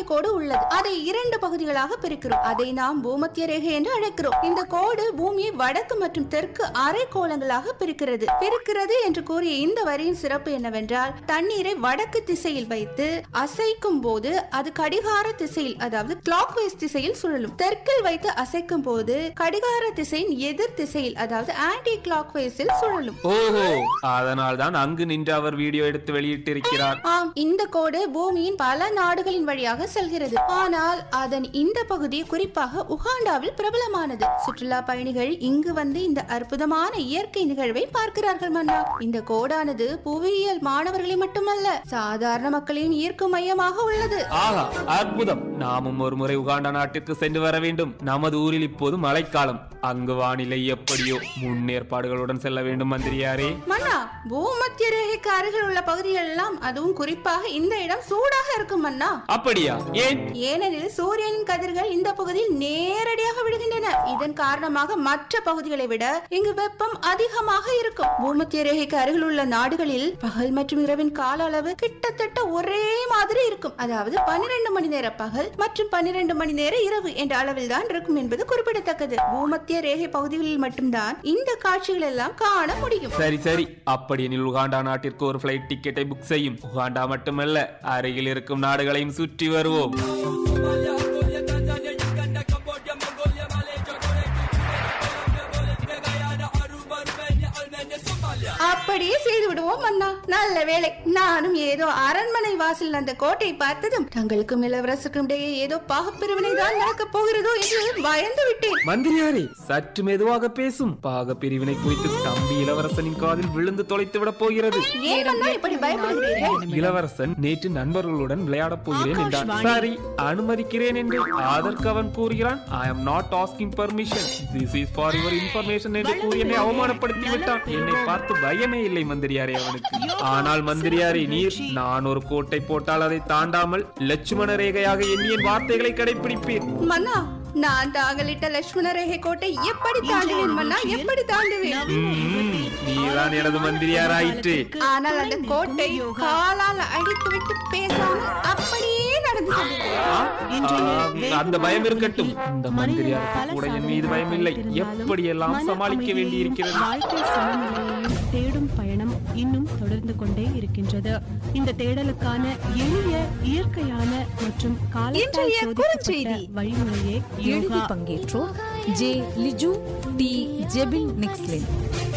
கோடு உள்ளது அதை இரண்டு பகுதிகளாக பிரிக்கிறோம் அதை நாம் பூமத்திய ரேகை என்று அழைக்கிறோம் இந்த கோடு பூமியை வடக்கு மற்றும் தெற்கு அரைக்கோளங்களாக பிரிக்கிறது பிரிக்கிறது என்று கூறிய இந்த வரியின் சிறப்பு என்னவென்றால் தண்ணீரை வடக்கு திசையில் வைத்து அசைக்கும் போது அது கடிகார திசையில் அதாவது கிளாக் வைஸ் திசையில் சுழலும் தெற்கில் வைத்து அசைக்கும் போது கடிகார திசையின் எதிர் திசையில் அதாவது ஆன்டி கிளாக் வைஸில் சுழலும் ஓஹோ அதனால் தான் அங்கு நின்று அவர் வீடியோ எடுத்து வெளியிட்டிருக்கிறார் ஆம் இந்த கோடு பூமியின் பல நாடுகளின் வழியாக செல்கிறது ஆனால் அதன் இந்த பகுதி குறிப்பாக உகாண்டாவில் பிரபலமானது சுற்றுலா பயணிகள் இங்கு வந்து இந்த அற்புதமான இயற்கை நிகழ்வை பார்க்கிறார்கள் மன்னா இந்த கோடானது புவியியல் மாணவர்களை மட்டுமல்ல சாதாரண மக்களையும் ஈர்க்கும் மையமாக உள்ளது ஆஹா அற்புதம் நாமும் ஒரு முறை உகாண்டா நாட்டிற்கு சென்று வர வேண்டும் நமது ஊரில் இப்போது மழைக்காலம் அங்கு வானிலை எப்படியோ முன்னேற்பாடுகளுடன் செல்ல வேண்டும் மந்திரியாரே மன்னா பூமத்திய ரேகைக்கு அருகில் உள்ள பகுதிகள் எல்லாம் அதுவும் குறிப்பாக இந்த இடம் சூடாக இருக்கும் மன்னா அப்படியா ஏன் ஏனெனில் சூரியனின் கதிர்கள் இந்த பகுதியில் நேரடியாக விழுகின்றன இதன் காரணமாக மற்ற பகுதிகளை விட இங்கு வெப்பம் அதிகமாக இருக்கும் பூமத்திய ரேகைக்கு அருகில் உள்ள நாடுகளில் பகல் மற்றும் இரவின் கால அளவு கிட்டத்தட்ட ஒரே மாதிரி இருக்கும் அதாவது பன்னிரண்டு மணி நேர பகல் மற்றும் பன்னிரண்டு மணி நேர இரவு என்ற அளவில் தான் இருக்கும் என்பது குறிப்பிடத்தக்கது பூமத்திய ரேகை பகுதிகளில் மட்டும்தான் இந்த காட்சிகள் எல்லாம் காண முடியும் சரி சரி அப்படியெனில் உகாண்டா நாட்டிற்கு ஒரு ஃபிளைட் டிக்கெட்டை புக் செய்யும் உகாண்டா மட்டுமல்ல அருகில் இருக்கும் நாடுகளையும் சுற்றி வருவோம் அப்படியே செய்து விடுவோம் மன்னா நல்ல வேளை நானும் ஏதோ அரண்மனை வாசல் அந்த கோட்டையை பார்த்ததும் தங்களுக்கும் இளவரசுக்கும் இடையே ஏதோ பாகப்பிரிவினை தான் நடக்கப் போகிறதோ என்று பயந்து விட்டேன் மந்திரியாரே சற்று மெதுவாக பேசும் பாக பிரிவினை குறித்து தம்பி இளவரசனின் காதில் விழுந்து தொலைத்து விட போகிறது ஏன் மன்னா இப்படி பயப்படுகிறீர்கள் இளவரசன் நேற்று நண்பர்களுடன் விளையாடப் போகிறேன் என்றான் சரி அனுமதிக்கிறேன் என்று அதற்கு அவன் கூறுகிறான் I am not asking permission this is for your information என்று கூறி என்னை அவமானப்படுத்தி விட்டான் என்னை பார்த்து பயமே இல்லை மந்திரியாரே அவனுக்கு ஆனால் மந்திரியாரே நீர் நான் ஒரு கோட்டை போட்டால் அதை தாண்டாமல் லட்சுமண ரேகையாக எண்ணி என் வார்த்தைகளை கடைபிடிப்பேன் மன்னா நான் தாங்களிட்ட லட்சுமண ரேகை கோட்டை எப்படி தாண்டுவேன் மன்னா எப்படி தாண்டுவேன் ம்ம், நீதான் எனது மந்திரியாராயிற்று ஆனால் அந்த கோட்டை காலால் அடித்து விட்டு பேசாமல் அப்படியே நடந்து செல்லுவேன் ஆ, அந்த பயம் இருக்கட்டும் இந்த மந்திரியாருக்கு கூட என் மீது பயம் இல்லை எப்படியெல்லாம் சமாளிக்க வேண்டி இருக்கிறது வாழ்க்கை சமநிலையையும் தேடும் பயணம் இன்னும் தொடர்ந்து கொண்டே இருக்கின்றது இந்த தேடலுக்கான எளிய இயற்கையான மற்றும் காலத்தால் இன்றைய சோதிக்கப்பட்ட குறுஞ்செய்தி. வழிமுறையே எழுதி யோகா பங்கேற்றோர் ஜே லிஜு டி ஜெபின் நிக்ஸ்லின்